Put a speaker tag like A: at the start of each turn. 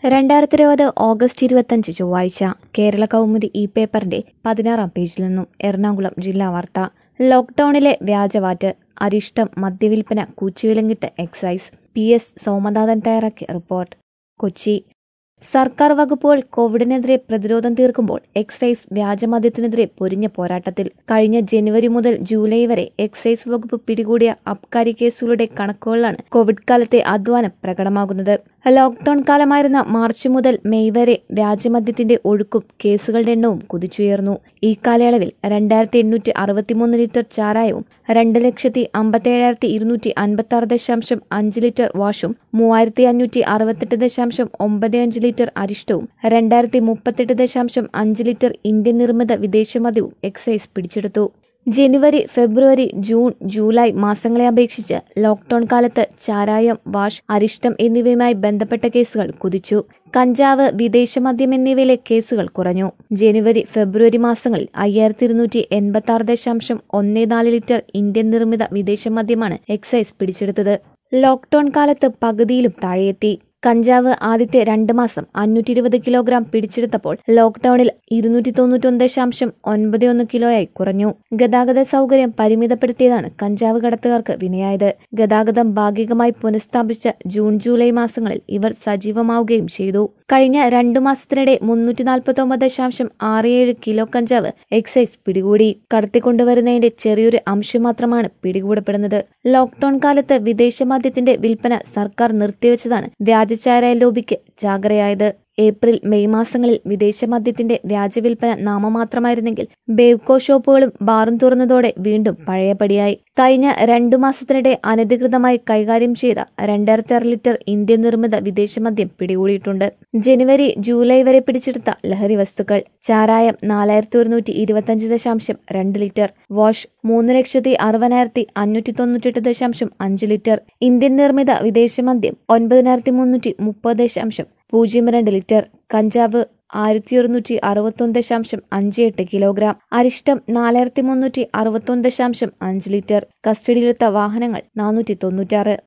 A: രണ്ടായിരത്തി ഇരുപത് ഓഗസ്റ്റ് ഇരുപത്തഞ്ച് ചൊവ്വാഴ്ച കേരള കൗമുദി ഇ പേപ്പറിന്റെ പതിനാറാം പേജിൽ നിന്നും എറണാകുളം ജില്ലാ വാർത്ത ലോക്ഡൌണിലെ വ്യാജവാറ്റ് അരിഷ്ടം മദ്യവിൽപ്പന കൂച്ചുവിലങ്ങിട്ട് എക്സൈസ് പി എസ് സോമനാഥൻ തയ്യാറാക്കിയ റിപ്പോർട്ട് കൊച്ചി സർക്കാർ വകുപ്പുകൾ കോവിഡിനെതിരെ പ്രതിരോധം തീർക്കുമ്പോൾ എക്സൈസ് വ്യാജമദ്യത്തിനെതിരെ പൊരിഞ്ഞ പോരാട്ടത്തിൽ കഴിഞ്ഞ ജനുവരി മുതൽ ജൂലൈ വരെ എക്സൈസ് വകുപ്പ് പിടികൂടിയ അബ്കാരി കേസുകളുടെ കണക്കുകളിലാണ് കോവിഡ് കാലത്തെ അധ്വാനം പ്രകടമാകുന്നത് ലോക്ഡൌൺ കാലമായിരുന്ന മാർച്ച് മുതൽ മെയ് വരെ വ്യാജമദ്യത്തിന്റെ ഒഴുക്കും കേസുകളുടെ എണ്ണവും കുതിച്ചുയർന്നു ഈ കാലയളവിൽ രണ്ടായിരത്തി എണ്ണൂറ്റി അറുപത്തിമൂന്ന് ലിറ്റർ ചാരായവും രണ്ട് ലക്ഷത്തി അമ്പത്തേഴായിരത്തി ഇരുന്നൂറ്റി അൻപത്തി ആറ് ദശാംശം അഞ്ച് ലിറ്റർ വാഷും മൂവായിരത്തി അഞ്ഞൂറ്റി അറുപത്തെട്ട് ദശാംശം ഒമ്പത് അഞ്ച് ലിറ്റർ അരിഷ്ടവും രണ്ടായിരത്തി മുപ്പത്തെട്ട് ദശാംശം അഞ്ച് ലിറ്റർ ഇന്ത്യൻ നിർമ്മിത വിദേശമദ്യവും എക്സൈസ് പിടിച്ചെടുത്തു ജനുവരി ഫെബ്രുവരി ജൂൺ ജൂലൈ മാസങ്ങളെ അപേക്ഷിച്ച് ലോക്ഡൌൺ കാലത്ത് ചാരായം വാഷ് അരിഷ്ടം എന്നിവയുമായി ബന്ധപ്പെട്ട കേസുകൾ കുതിച്ചു കഞ്ചാവ് വിദേശമദ്യം എന്നിവയിലെ കേസുകൾ കുറഞ്ഞു ജനുവരി ഫെബ്രുവരി മാസങ്ങളിൽ അയ്യായിരത്തി ഇരുന്നൂറ്റി എൺപത്തി ആറ് ദശാംശം ഒന്ന് നാല് ലിറ്റർ ഇന്ത്യൻ നിർമ്മിത വിദേശമദ്യമാണ് എക്സൈസ് പിടിച്ചെടുത്തത് ലോക്ഡൌൺ കാലത്ത് പകുതിയിലും താഴെയെത്തി കഞ്ചാവ് ആദ്യത്തെ രണ്ട് മാസം അഞ്ഞൂറ്റി ഇരുപത് കിലോഗ്രാം പിടിച്ചെടുത്തപ്പോൾ ലോക്ഡൌണിൽ ഇരുന്നൂറ്റി തൊണ്ണൂറ്റൊന്ന് ദശാംശം ഒൻപത് ഒന്ന് കിലോയായി കുറഞ്ഞു ഗതാഗത സൗകര്യം പരിമിതപ്പെടുത്തിയതാണ് കഞ്ചാവ് കടത്തുകാർക്ക് വിനയായത് ഗതാഗതം ഭാഗികമായി പുനഃസ്ഥാപിച്ച ജൂൺ ജൂലൈ മാസങ്ങളിൽ ഇവർ സജീവമാവുകയും ചെയ്തു കഴിഞ്ഞ രണ്ടു മാസത്തിനിടെ മുന്നൂറ്റി നാൽപ്പത്തി ഒമ്പത് ദശാംശം ആറ് ഏഴ് കിലോ കഞ്ചാവ് എക്സൈസ് പിടികൂടി കടത്തിക്കൊണ്ടുവരുന്നതിന്റെ ചെറിയൊരു അംശം മാത്രമാണ് പിടികൂടപ്പെടുന്നത് ലോക്ഡൌൺ കാലത്ത് വിദേശമദ്യത്തിന്റെ വിൽപ്പന സർക്കാർ നിർത്തിവെച്ചതാണ് വ്യാജചാരായ ലോബിക്ക് ജാഗ്രയായത് ഏപ്രിൽ മെയ് മാസങ്ങളിൽ വിദേശമദ്യത്തിന്റെ വ്യാജവിൽപ്പന നാമമാത്രമായിരുന്നെങ്കിൽ ബേവ്കോ ഷോപ്പുകളും ബാറും തുറന്നതോടെ വീണ്ടും പഴയപടിയായി കഴിഞ്ഞ രണ്ടു മാസത്തിനിടെ അനധികൃതമായി കൈകാര്യം ചെയ്ത രണ്ടായിരത്തി ആറ് ലിറ്റർ ഇന്ത്യൻ നിർമ്മിത വിദേശമദ്യം പിടികൂടിയിട്ടുണ്ട് ജനുവരി ജൂലൈ വരെ പിടിച്ചെടുത്ത ലഹരി വസ്തുക്കൾ ചാരായം നാലായിരത്തി ഒരുന്നൂറ്റി ഇരുപത്തിയഞ്ച് ദശാംശം രണ്ട് ലിറ്റർ വാഷ് മൂന്ന് ലക്ഷത്തി അറുപതിനായിരത്തി അഞ്ഞൂറ്റി തൊണ്ണൂറ്റെട്ട് ദശാംശം അഞ്ച് ലിറ്റർ ഇന്ത്യൻ നിർമ്മിത വിദേശമദ്യം ഒൻപതിനായിരത്തി മുന്നൂറ്റി മുപ്പത് ദശാംശം പൂജ്യം രണ്ട് ലിറ്റർ കഞ്ചാവ് ആയിരത്തി ഒരുന്നൂറ്റി അറുപത്തൊന്ന് ദശാംശം അഞ്ച് എട്ട് കിലോഗ്രാം അരിഷ്ടം നാലായിരത്തി മുന്നൂറ്റി അറുപത്തൊന്ന് ദശാംശം അഞ്ച് ലിറ്റർ കസ്റ്റഡിയിലെടുത്ത വാഹനങ്ങൾ നാനൂറ്റി തൊണ്ണൂറ്റാറ്